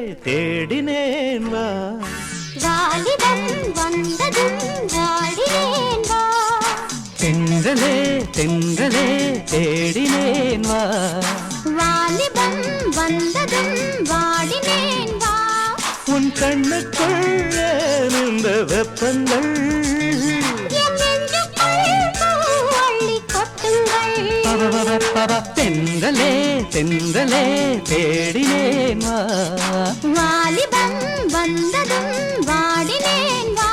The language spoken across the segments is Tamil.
தேடினேன் வா வாலிபம் வந்ததும் வாடினேன் வா தென்றலே தென்றலே தேடினேன் வா வாலிபம் வந்ததும் வாடினேன் வா உன் கண்ணுக்குள் இந்த வெப்பங்கள் என் நெஞ்சுக்குள் பூவள்ளி கொட்டுங்கள் பவபவபவ. தென்றலே தென்றலே தேடினேன் வா வாலிபம் வந்ததும் வாடினேன் வா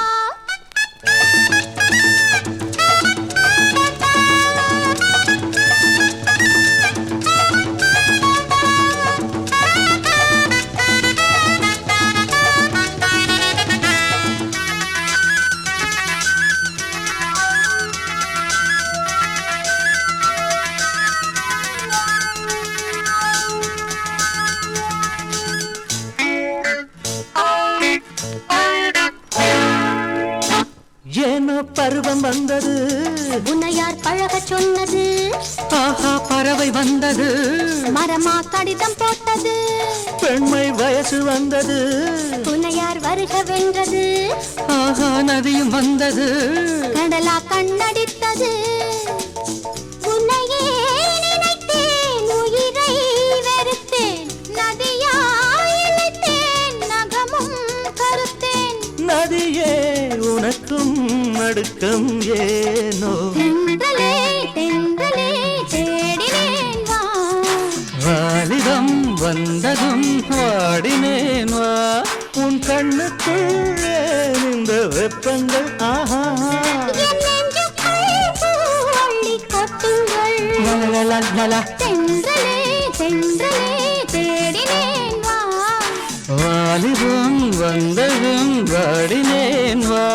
ஏனோ பருவம் வந்தது உன்னையார் பழகச் சொன்னது ஆஹா பறவை வந்தது மரமா கடிதம் போட்டது பெண்மை வயசு வந்தது உன்னையார் வருக வென்றது ஆஹா நதியும் வந்தது கடலா கண்ணடித்தது உன்னையே நினைத்தேன் உயிரை வெறுத்தேன் நதியாய் இழைத்தேன் நகமும் கருத்தேன் நதியே உனக்கும் நடுக்கம் ஏனோ தென்றலே தென்றலே தேடினேன் வா வாலிதம் வந்ததும் வாடினேன் வா உன் கண்ணுக்குள்ளே இந்த வெப்பங்கள் ஆஹா என் நெஞ்சுக்குள் பூவள்ளி கொட்டுங்கள் லலலலலல. தென்றலே தென்றலே தேடினேன் வா வாலிபம் வந்ததும் வாடினேன் வா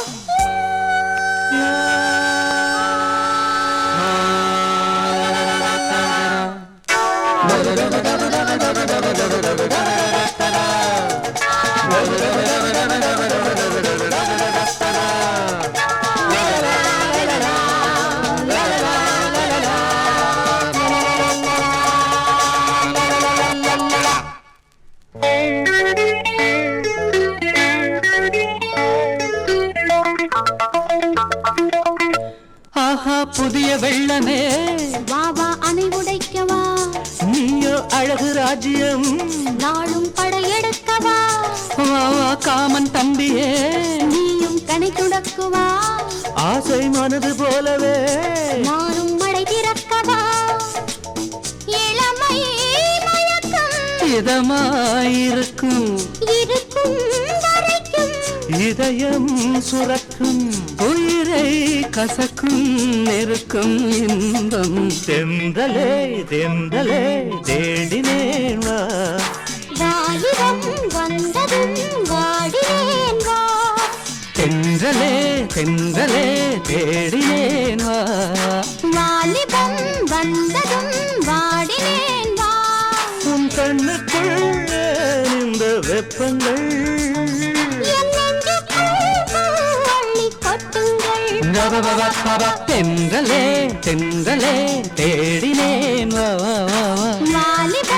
ஆஹா புதிய வெள்ளமே வா வா அணை உடைக்கவா நீயோ அழகு ராஜ்யம் நாளும் படையெடுக்கவா வா வா காமன் தம்பியே நீயும் கணை துடக்குவா ஆசை மனது போலவே நானும் மடை திறக்கவா இளமை மயக்கம் இதமாயிருக்கும் இருக்கும் வரைக்கும் இதயம் சுரக்கும் உயிரை கசக்கும் நெருக்கும் இன்பம் தெந்தலே தெந்தலே தேடினேன் வா வாலிபம் வந்ததும் வாடினேன் வா தென்றலே தென்றலே தேடினேன் வா வாலிபம் வந்ததும் வாடினேன் வா உன் கண்ணுக்குள்ளே இந்த வெப்பங்கள் என் நெஞ்சுக்குள் பூவள்ளி கொட்டுங்கள் நவவவவவ. தென்றலே தென்றலே தேடினேன் வா வா வா வா வாலிபம்